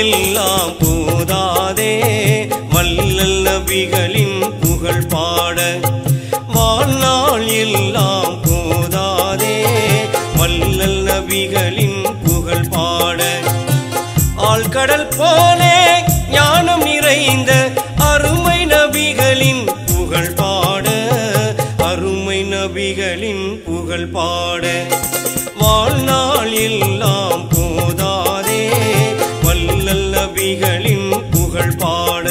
எல்லாம் போதாதே வல்லல் நபிகளின் புகழ் பாட வாழ்நாள் எல்லாம் போதாதே வல்லல் நபிகளின் புகழ் பாட ஆழ்கடல் போலே ஞானம் நிறைந்த அருமை நபிகளின் புகழ் பாட அருமை நபிகளின் புகழ் பாட வாழ்நாள் எல்லாம் போதாதே வல்லல் நபிகளின் புகழ் பாட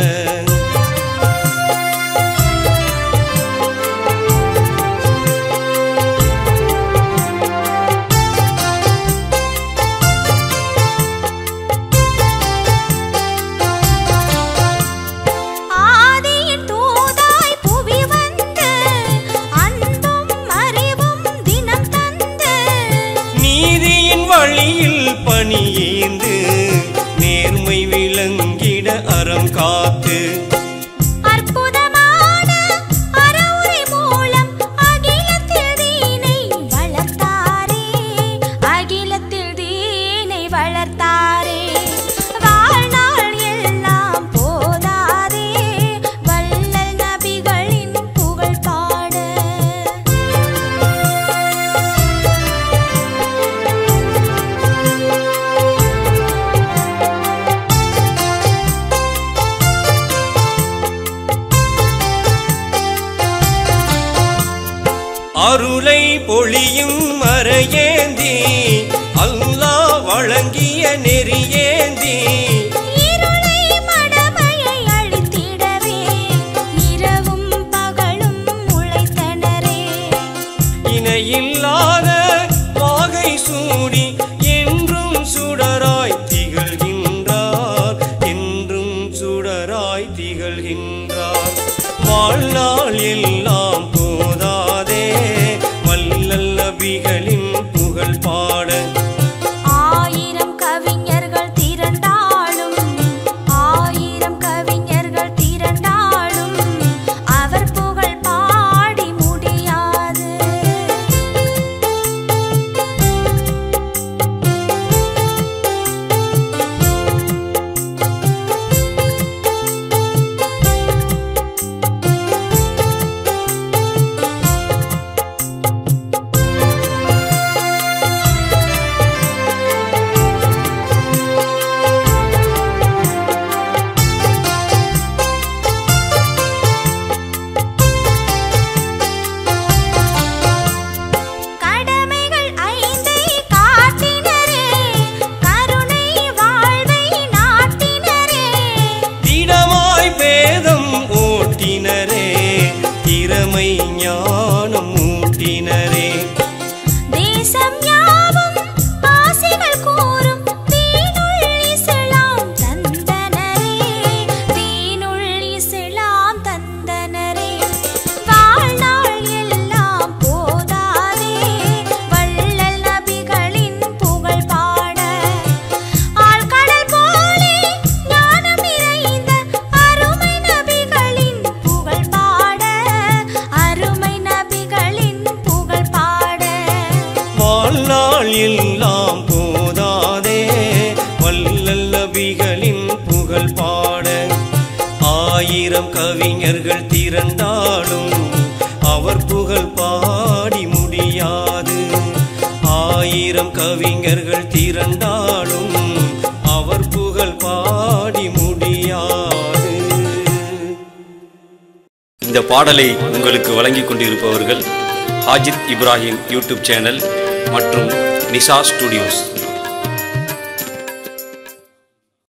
ஆதியின் தூதாய் புவி வந்து அன்பும் அறிவும் தினம் தந்து நீதியின் வழியில் பணியேந்து நேர்மை விளங்கிட அறம் காத்து அற்புதமான அறவுரை மூலம் அகிலத்தில் தீனை வளர்த்தாரே அகிலத்தில் தீனை வளர்த்தாரே வாழ்நாள் எல்லாம் போதாதே வள்ளல் நபிகளின் புகழ் பாட அருளை பொழியும் மறையேந்தி அல்லாஹ் வழங்கிய நெறியேந்தி இருளை மடமையை அழித்திடவே இரவும் பகலும் உழைத்தனரே இணையில்லாத வாகை சூடி என்றும் சுடராய் திகழ்கின்றார் என்றும் சுடராய் திகழ்கின்றார் வாழ்நாள் எல்லாம் போதாதே வல்லல் நபிகளின் புகழ் பாட ஆயிரம் கவிஞர்கள் திரண்டாலும் ஆயிரம் கவிஞர்கள் திரண்டாலும் அவர் புகழ் பாடி முடியாது கடமைகள் ஐந்தை காட்டினரே கருணை வாழ்வை நாட்டினரே திடமாய் பேதம் ஓட்டினரே திறமை ஞானம் ஊட்டினரே தேசம் யாவும் ஆசைகள் கூறும் தீனுள் இஸ்லாம் தந்தனரே தீனுள் இஸ்லாம் தந்தனரே வாழ்நாள் எல்லாம் போதாதே வள்ளல் நபிகளின் புகழ் பாட ஆழ்கடல் போலே ஞானம் நிறைந்த அருமை நபிகளின் புகழ் பாட அருமை நபிகளின் புகழ் பாட வாழ்நாள் எல்லாம் போதாதே வல்லல் நபிகளின் புகழ் பாட ஆயிரம் கவிஞர்கள் திரண்டாலும் அவர் புகழ் பாடி முடியாது ஆயிரம் கவிஞர்கள் திரண்டாலும் அவர் புகழ் பாடி முடியாது இந்த பாடலை உங்களுக்கு வழங்கிக் கொண்டிருப்பவர்கள் ஹாஜித் இப்ராஹிம் யூடியூப் சேனல் மற்றும் நிசா ஸ்டுடியோஸ்